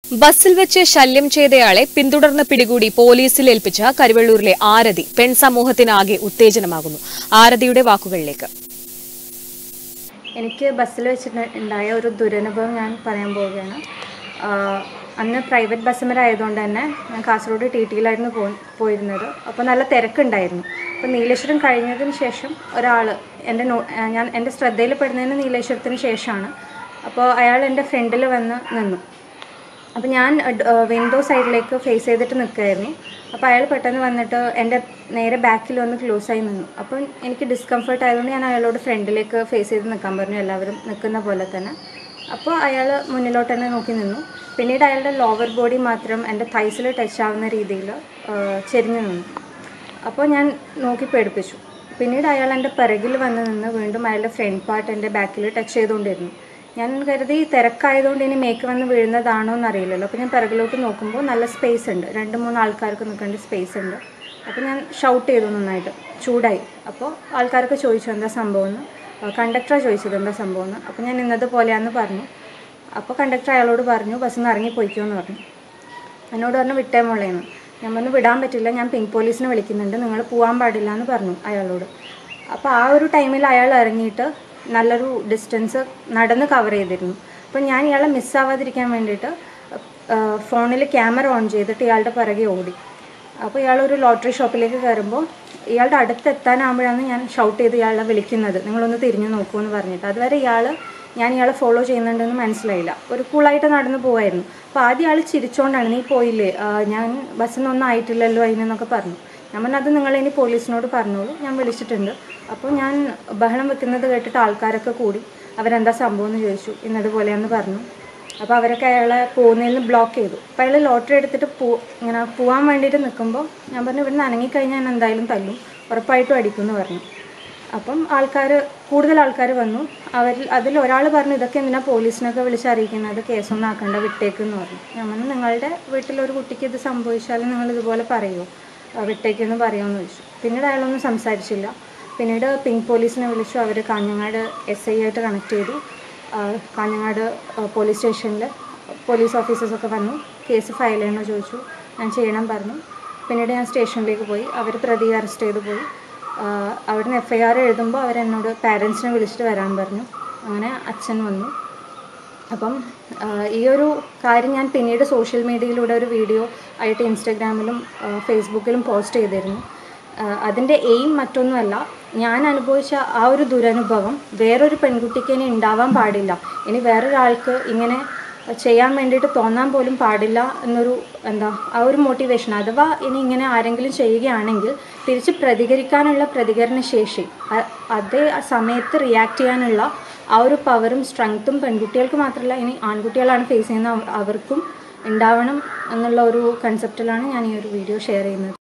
ബസ്സിൽ വെച്ച് ശല്യം ചെയ്തയാളെ പിന്തുടർന്ന് പിടികൂടി പോലീസിൽ ഏൽപ്പിച്ച കരുവള്ളൂരിലെ ആരതി പെൺസമൂഹത്തിനാകെ ഉത്തേജനമാകുന്നു ആരതിയുടെ വാക്കുകളിലേക്ക് എനിക്ക് ബസ്സിൽ വെച്ചിട്ട് ഉണ്ടായ ഒരു ദുരനുഭവം ഞാൻ പറയാൻ പോവുകയാണ് ആഹ് അന്ന് പ്രൈവറ്റ് ബസ്സുമരായതുകൊണ്ട് തന്നെ ഞാൻ കാസർഗോഡ് ടി ടിയിലായിരുന്നു പോ പോയിരുന്നത് അപ്പോൾ നല്ല തിരക്കുണ്ടായിരുന്നു അപ്പോൾ നീലേശ്വരം കഴിഞ്ഞതിന് ശേഷം ഒരാൾ എൻ്റെ നോ ആഹ് ഞാൻ എൻ്റെ ശ്രദ്ധയിൽ പെടുന്നതിന് നീലേശ്വരത്തിന് ശേഷമാണ് അപ്പോൾ അയാൾ എൻ്റെ ഫ്രണ്ടിൽ വന്ന് നിന്നു അപ്പോൾ ഞാൻ വിൻഡോ സൈഡിലേക്ക് ഫേസ് ചെയ്തിട്ട് നിൽക്കുകയായിരുന്നു അപ്പോൾ അയാൾ പെട്ടെന്ന് വന്നിട്ട് എൻ്റെ നേരെ ബാക്കിൽ വന്ന് ക്ലോസ് ആയി നിന്നു അപ്പം എനിക്ക് ഡിസ്കംഫർട്ട് ആയതുകൊണ്ട് ഞാൻ അയാളോട് ഫ്രണ്ടിലേക്ക് ഫേസ് ചെയ്ത് നിൽക്കാൻ പറഞ്ഞു എല്ലാവരും നിൽക്കുന്ന പോലെ തന്നെ അപ്പോൾ അയാൾ മുന്നിലോട്ട് തന്നെ നോക്കി നിന്നു പിന്നീട് അയാളുടെ ലോവർ ബോഡി മാത്രം എൻ്റെ തൈസിൽ ടച്ച് ആവുന്ന രീതിയിൽ ചെരിഞ്ഞു നിന്നു അപ്പോൾ ഞാൻ നോക്കി പേടിപ്പിച്ചു പിന്നീട് അയാൾ എൻ്റെ പിറകിൽ വന്ന് നിന്ന് വീണ്ടും അയാളുടെ ഫ്രണ്ട് പാർട്ട് എൻ്റെ ബാക്കിൽ ടച്ച് ചെയ്തുകൊണ്ടിരുന്നു ഞാൻ കരുതി തിരക്കായതുകൊണ്ട് ഇനി മേക്ക് വന്ന് വീഴുന്നതാണോ എന്നറിയില്ലല്ലോ അപ്പോൾ ഞാൻ പിറകിലോട്ട് നോക്കുമ്പോൾ നല്ല സ്പേസ് ഉണ്ട് രണ്ട് മൂന്ന് ആൾക്കാർക്ക് നിൽക്കേണ്ട സ്പേസ് ഉണ്ട് അപ്പോൾ ഞാൻ ഷൗട്ട് ചെയ്തു നന്നായിട്ട് ചൂടായി അപ്പോൾ ആൾക്കാരൊക്കെ ചോദിച്ചു എന്താ സംഭവം എന്ന് കണ്ടക്ടറാണ് ചോദിച്ചത് എന്താ സംഭവം എന്ന് അപ്പോൾ ഞാൻ ഇന്നതുപോലെയാണെന്ന് പറഞ്ഞു അപ്പോൾ കണ്ടക്ടർ അയാളോട് പറഞ്ഞു ബസ്സിൽ നിന്ന് ഇറങ്ങി പോയിക്കോ എന്ന് പറഞ്ഞു എന്നോട് പറഞ്ഞു വിട്ടേ മോളേന്ന് ഞാൻ പറഞ്ഞു വിടാൻ പറ്റില്ല ഞാൻ പിങ്ക് പോലീസിനെ വിളിക്കുന്നുണ്ട് നിങ്ങൾ പോകാൻ പാടില്ല എന്ന് പറഞ്ഞു അയാളോട് അപ്പോൾ ആ ഒരു ടൈമിൽ അയാൾ ഇറങ്ങിയിട്ട് നല്ലൊരു ഡിസ്റ്റൻസ് നടന്ന് കവർ ചെയ്തിരുന്നു അപ്പോൾ ഞാൻ ഇയാളെ മിസ്സാവാതിരിക്കാൻ വേണ്ടിയിട്ട് ഫോണിൽ ക്യാമറ ഓൺ ചെയ്തിട്ട് ഇയാളുടെ പിറകെ ഓടി അപ്പോൾ ഇയാൾ ഒരു ലോട്ടറി ഷോപ്പിലേക്ക് കയറുമ്പോൾ ഇയാളുടെ അടുത്ത് എത്താനാകുമ്പോഴാണ് ഞാൻ ഷൗട്ട് ചെയ്ത് ഇയാളെ വിളിക്കുന്നത് നിങ്ങളൊന്ന് തിരിഞ്ഞു നോക്കൂ എന്ന് പറഞ്ഞിട്ട് അതുവരെ ഇയാൾ ഞാൻ ഇയാളെ ഫോളോ ചെയ്യുന്നുണ്ടെന്ന് മനസ്സിലായില്ല ഒരു കൂളായിട്ട് നടന്നു പോവായിരുന്നു അപ്പോൾ ആദ്യം ഇയാൾ ചിരിച്ചോണ്ടാണ് നീ പോയില്ലേ ആ, ഞാൻ ബസ്സിനൊന്നും ആയിട്ടില്ലല്ലോ അതിനെന്നൊക്കെ പറഞ്ഞു ഞാൻ പറഞ്ഞു അത് നിങ്ങൾ ഇനി പോലീസിനോട് പറഞ്ഞോളൂ ഞാൻ വിളിച്ചിട്ടുണ്ട് അപ്പോൾ ഞാൻ ബഹളം വെക്കുന്നത് കേട്ടിട്ട് ആൾക്കാരൊക്കെ കൂടി അവരെന്താ സംഭവം എന്ന് ചോദിച്ചു ഇന്നതുപോലെയാന്ന് പറഞ്ഞു അപ്പോൾ അവരൊക്കെ അയാളെ പോകുന്നതിൽ നിന്ന് ബ്ലോക്ക് ചെയ്തു അപ്പോൾ അയാൾ ലോട്ടറി എടുത്തിട്ട് പോ ഇങ്ങനെ പോകാൻ വേണ്ടിയിട്ട് നിൽക്കുമ്പോൾ ഞാൻ പറഞ്ഞു ഇവിടുന്ന് അനങ്ങിക്കഴിഞ്ഞാൽ ഞാൻ എന്തായാലും തല്ലും ഉറപ്പായിട്ടും അടിക്കും എന്ന് പറഞ്ഞു അപ്പം ആൾക്കാർ കൂടുതൽ ആൾക്കാർ വന്നു അവരിൽ അതിൽ ഒരാൾ പറഞ്ഞു ഇതൊക്കെ എന്തിനാ പോലീസിനൊക്കെ വിളിച്ച് അറിയിക്കുന്നത് കേസൊന്നും ആക്കണ്ട വിട്ടേക്കെന്ന് പറഞ്ഞു ഞാൻ പറഞ്ഞു നിങ്ങളുടെ വീട്ടിലൊരു കുട്ടിക്ക് ഇത് സംഭവിച്ചാൽ നിങ്ങൾ ഇതുപോലെ പറയുമോ ആ, വിട്ടേക്കെന്ന് പറയുമെന്ന് ചോദിച്ചു പിന്നീട് അയാളൊന്നും സംസാരിച്ചില്ല പിന്നീട് പിങ്ക് പോലീസിനെ വിളിച്ചു അവർ കാഞ്ഞങ്ങാട് എസ് ഐ ആയിട്ട് കണക്ട് ചെയ്തു ആ, കാഞ്ഞങ്ങാട് ആ, പോലീസ് സ്റ്റേഷനിൽ പോലീസ് ഓഫീസേഴ്സൊക്കെ വന്നു കേസ് ഫയൽ ചെയ്യണോ ചോദിച്ചു ഞാൻ ചെയ്യണം പറഞ്ഞു പിന്നീട് ഞാൻ സ്റ്റേഷനിലേക്ക് പോയി അവർ പ്രതിയെ അറസ്റ്റ് ചെയ്ത് പോയി ആ, അവിടുന്ന് എഫ് ഐ ആർ എഴുതുമ്പോൾ അവരെന്നോട് പാരൻസിനെ വിളിച്ചിട്ട് വരാൻ പറഞ്ഞു അങ്ങനെ അച്ഛൻ വന്നു അപ്പം ആ, ഈ ഒരു കാര്യം ഞാൻ പിന്നീട് സോഷ്യൽ മീഡിയയിലൂടെ ഒരു വീഡിയോ ആയിട്ട് ഇൻസ്റ്റഗ്രാമിലും ആ, ഫേസ്ബുക്കിലും പോസ്റ്റ് ചെയ്തിരുന്നു ആ, അതിൻ്റെ എയിം മറ്റൊന്നുമല്ല ഞാൻ അനുഭവിച്ച ആ ഒരു ദുരനുഭവം വേറൊരു പെൺകുട്ടിക്ക് ഇനി ഉണ്ടാവാൻ പാടില്ല ഇനി വേറൊരാൾക്ക് ഇങ്ങനെ ചെയ്യാൻ വേണ്ടിയിട്ട് തോന്നാൻ പോലും പാടില്ല എന്നൊരു എന്താ ആ ഒരു മോട്ടിവേഷൻ അഥവാ ഇനി ഇങ്ങനെ ആരെങ്കിലും ചെയ്യുകയാണെങ്കിൽ തിരിച്ച് പ്രതികരിക്കാനുള്ള പ്രതികരണ ശേഷി അ- അതേ സമയത്ത് റിയാക്ട് ചെയ്യാനുള്ള ആ ഒരു പവറും സ്ട്രെങ്ത്തും പെൺകുട്ടികൾക്ക് മാത്രമല്ല ഇനി ആൺകുട്ടികളാണ് ഫേസ് ചെയ്യുന്ന അവ- അവർക്കും ഉണ്ടാവണം എന്നുള്ള ഒരു കൺസെപ്റ്റിലാണ് ഞാൻ ഈ ഒരു വീഡിയോ ഷെയർ ചെയ്യുന്നത്